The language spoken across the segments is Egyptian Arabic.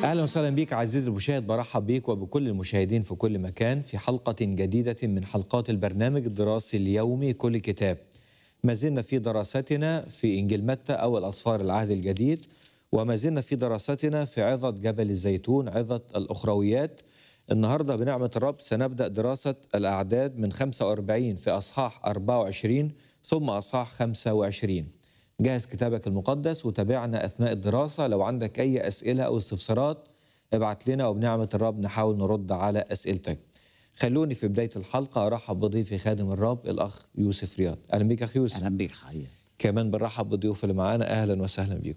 اهلا وسهلا بك عزيزي المشاهد برحب بك وبكل المشاهدين في كل مكان في حلقه جديده من حلقات البرنامج الدراسي اليومي كل كتاب. ما زلنا في دراستنا في انجيل متى او الاصفار العهد الجديد وما زلنا في دراستنا في عظه جبل الزيتون عظه الاخرويات. النهارده بنعمه الرب سنبدا دراسه الاعداد من 45 في اصحاح 24 ثم اصحاح 25. جهز كتابك المقدس وتابعنا اثناء الدراسه لو عندك اي اسئله او استفسارات ابعت لنا وبنعمه الرب نحاول نرد على اسئلتك. خلوني في بدايه الحلقه ارحب بضيفي خادم الرب الاخ يوسف رياض. اهلا بيك اخ يوسف. اهلا بك حقيقة كمان بنرحب بالضيوف اللي معانا اهلا وسهلا بيكم.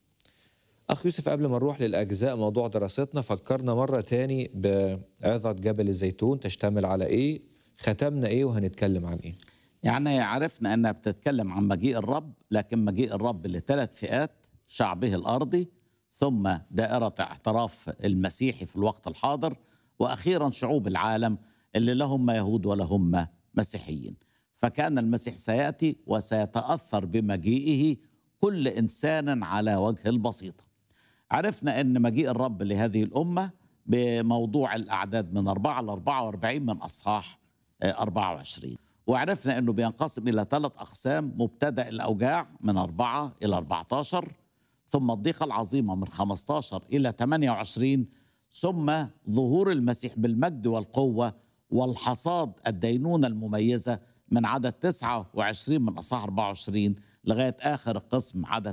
اخ يوسف قبل ما نروح للاجزاء موضوع دراستنا فكرنا مره تاني بعظه جبل الزيتون تشتمل على ايه؟ ختمنا ايه وهنتكلم عن ايه؟ يعني عرفنا انها بتتكلم عن مجيء الرب لكن مجيء الرب لثلاث فئات شعبه الارضي ثم دائره اعتراف المسيحي في الوقت الحاضر واخيرا شعوب العالم اللي لهم يهود ولهم مسيحيين فكان المسيح سياتي وسيتاثر بمجيئه كل انسان على وجه البسيطه عرفنا ان مجيء الرب لهذه الامه بموضوع الاعداد من 4 ل 44 من اصحاح آه، 24 وعرفنا انه بينقسم الى ثلاث اقسام مبتدا الاوجاع من 4 الى 14 ثم الضيقه العظيمه من 15 الى 28 ثم ظهور المسيح بالمجد والقوه والحصاد الدينونه المميزه من عدد 29 من اصحاح 24 لغايه اخر القسم عدد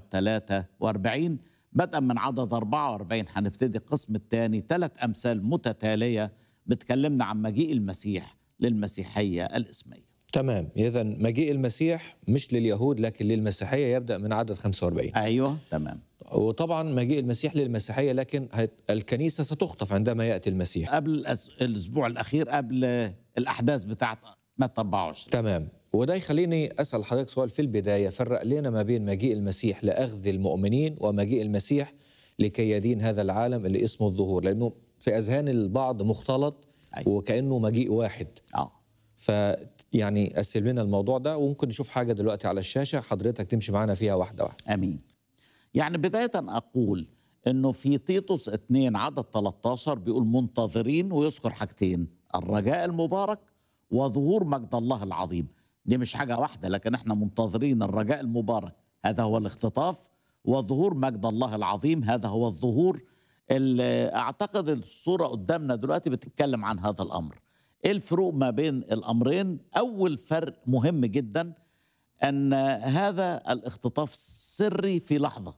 43 بدءا من عدد 44 هنبتدي القسم الثاني ثلاث امثال متتاليه بتكلمنا عن مجيء المسيح للمسيحيه الاسميه تمام اذا مجيء المسيح مش لليهود لكن للمسيحيه يبدا من عدد 45 ايوه تمام وطبعا مجيء المسيح للمسيحيه لكن هت- الكنيسه ستخطف عندما ياتي المسيح قبل الأس- الاسبوع الاخير قبل الاحداث بتاعت متى 24 تمام وده يخليني اسال حضرتك سؤال في البدايه فرق لنا ما بين مجيء المسيح لاخذ المؤمنين ومجيء المسيح لكي يدين هذا العالم اللي اسمه الظهور لانه في اذهان البعض مختلط أيوة. وكانه مجيء واحد اه ف يعني قسم لنا الموضوع ده وممكن نشوف حاجه دلوقتي على الشاشه حضرتك تمشي معانا فيها واحده واحده امين يعني بدايه اقول انه في تيتوس 2 عدد 13 بيقول منتظرين ويذكر حاجتين الرجاء المبارك وظهور مجد الله العظيم دي مش حاجه واحده لكن احنا منتظرين الرجاء المبارك هذا هو الاختطاف وظهور مجد الله العظيم هذا هو الظهور اللي اعتقد الصوره قدامنا دلوقتي بتتكلم عن هذا الامر ايه الفروق ما بين الامرين اول فرق مهم جدا ان هذا الاختطاف سري في لحظه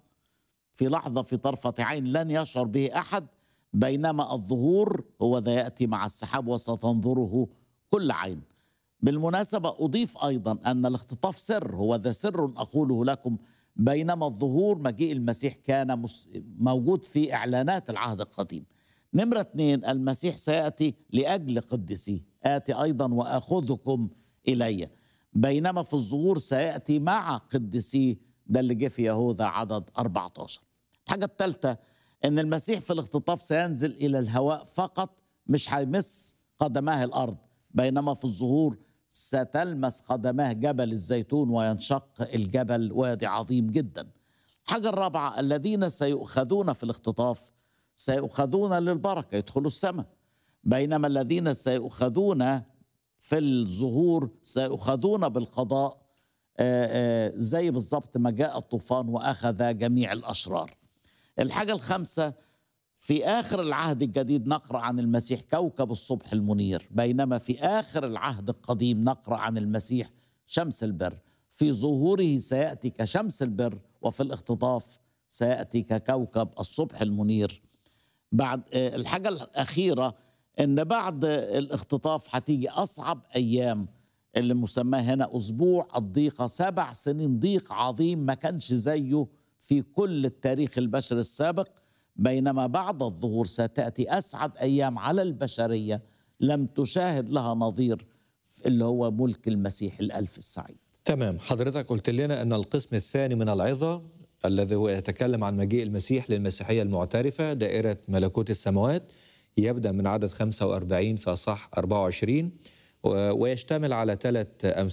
في لحظه في طرفه عين لن يشعر به احد بينما الظهور هو ذا ياتي مع السحاب وستنظره كل عين بالمناسبه اضيف ايضا ان الاختطاف سر هو ذا سر اقوله لكم بينما الظهور مجيء المسيح كان مس- موجود في اعلانات العهد القديم نمره اثنين المسيح سياتي لاجل قدسيه اتي ايضا واخذكم الي بينما في الظهور سياتي مع قدسيه ده اللي جه في يهوذا عدد 14 الحاجه الثالثه ان المسيح في الاختطاف سينزل الى الهواء فقط مش هيمس قدماه الارض بينما في الظهور ستلمس قدماه جبل الزيتون وينشق الجبل وادي عظيم جدا الحاجه الرابعه الذين سيؤخذون في الاختطاف سيؤخذون للبركه يدخلوا السماء بينما الذين سيؤخذون في الظهور سيؤخذون بالقضاء آه، آه، زي بالظبط ما جاء الطوفان واخذ جميع الاشرار. الحاجه الخامسه في اخر العهد الجديد نقرا عن المسيح كوكب الصبح المنير بينما في اخر العهد القديم نقرا عن المسيح شمس البر في ظهوره سياتي كشمس البر وفي الاختطاف سياتي ككوكب الصبح المنير بعد آه، الحاجة الأخيرة إن بعد الاختطاف هتيجي أصعب أيام اللي مسماه هنا أسبوع الضيقة سبع سنين ضيق عظيم ما كانش زيه في كل التاريخ البشري السابق بينما بعد الظهور ستأتي أسعد أيام على البشرية لم تشاهد لها نظير اللي هو ملك المسيح الألف السعيد تمام حضرتك قلت لنا ان القسم الثاني من العظه الذي هو يتكلم عن مجيء المسيح للمسيحيه المعترفه دائره ملكوت السماوات يبدا من عدد 45 في اصح 24 و- ويشتمل على ثلاث امثله